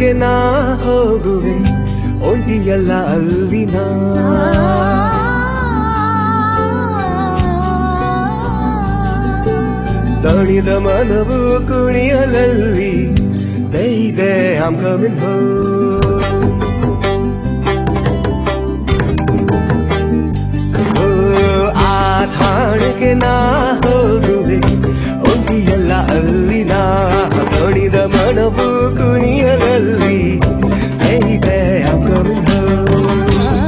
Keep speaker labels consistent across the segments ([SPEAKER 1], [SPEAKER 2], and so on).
[SPEAKER 1] ಠಾಣೆಗೆ ನಾ ಹೋಗುವೆ ಒಂಟಿಯಲ್ಲ ಅಲ್ಲಿನ ದಣಿದ ಮನವು ಕುಣಿಯಲಲ್ಲಿ ದೈದೆ I'm coming home ಓ, ಆ ಠಾಣೆಗೆ ನಾ ಹೋಗುವೆ ಒಂಟಿಯಲ್ಲ ಅಲ್ಲಿನ ದಣಿದ ಮನವು ಕುಣಿಯಲಲ್ಲಿ ದೈದೆ I'm coming home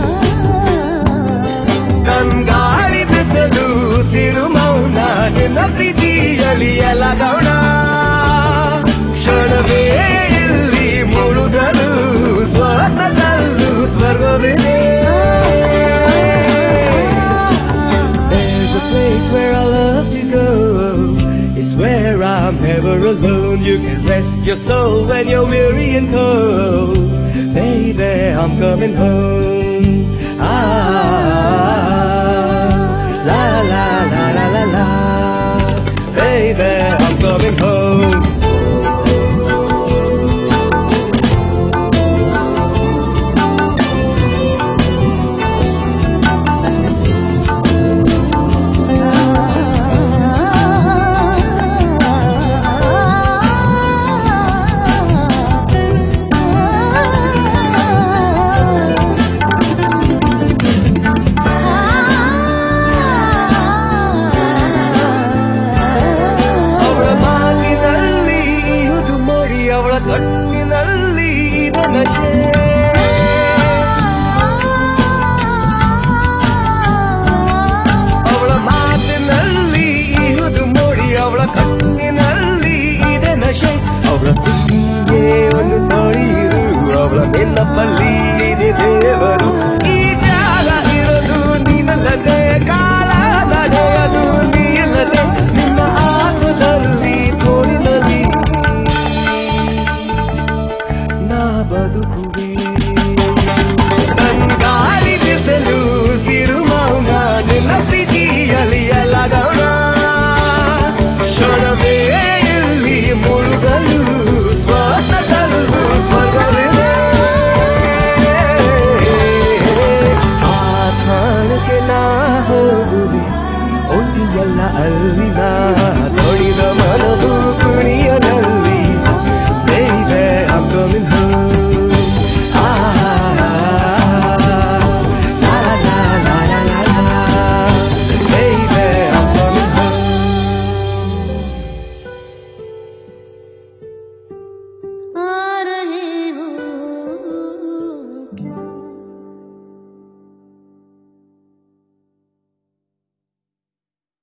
[SPEAKER 1] ಕಂಗಾಳಿ ಬೆಸಲು ಸಿರು ಮೌನ ನಿನ್ನ ಪ್ರೀತಿಯಲ್ಲಿ ಎಲ್ಲ ಗೌಣ ಕ್ಷಣವೇ ಇಲ್ಲಿ ಮುಳುಗಲು ಸ್ವರ್ಣದಲ್ಲೂ ಸ್ವರ್ಗವಿದೆ There's a place where I love to go It's where I'm never alone You can rest your soul when you're weary and cold Baby, I'm coming home Ah, la la la la la la Baby, I'm coming home ಅವಳ ಮಾತಿನಲ್ಲಿ ಇದು ಮೋಡಿ ಅವಳ ಕಣ್ಣಿನಲ್ಲಿ ಇದು ನಶೆ ಅವಳ ಮಾತಿನಲ್ಲಿ ಇದು ಮೋಡಿ ಅವಳ ಕಣ್ಣಿನಲ್ಲಿ ಇದೆ ನಶೆ ಅವಳ ತುಂಗೆ ಒಂದು ತೊಳೆಯಿರು ಅವಳ ನೆನಪಲ್ಲಿ ಇದೆ ದೇವರು ಈ ಜಾಗ ಇರೋದು ನೀನಲ್ಲದೆ ಕಾಲ ನಡೆಯಲು ನೀಲ್ಲದೆ ನಿನ್ನ ಆತ್ಮದಲ್ಲಿ ತೋರಿನಲ್ಲಿ ನಾ ಬದುಕುವೆ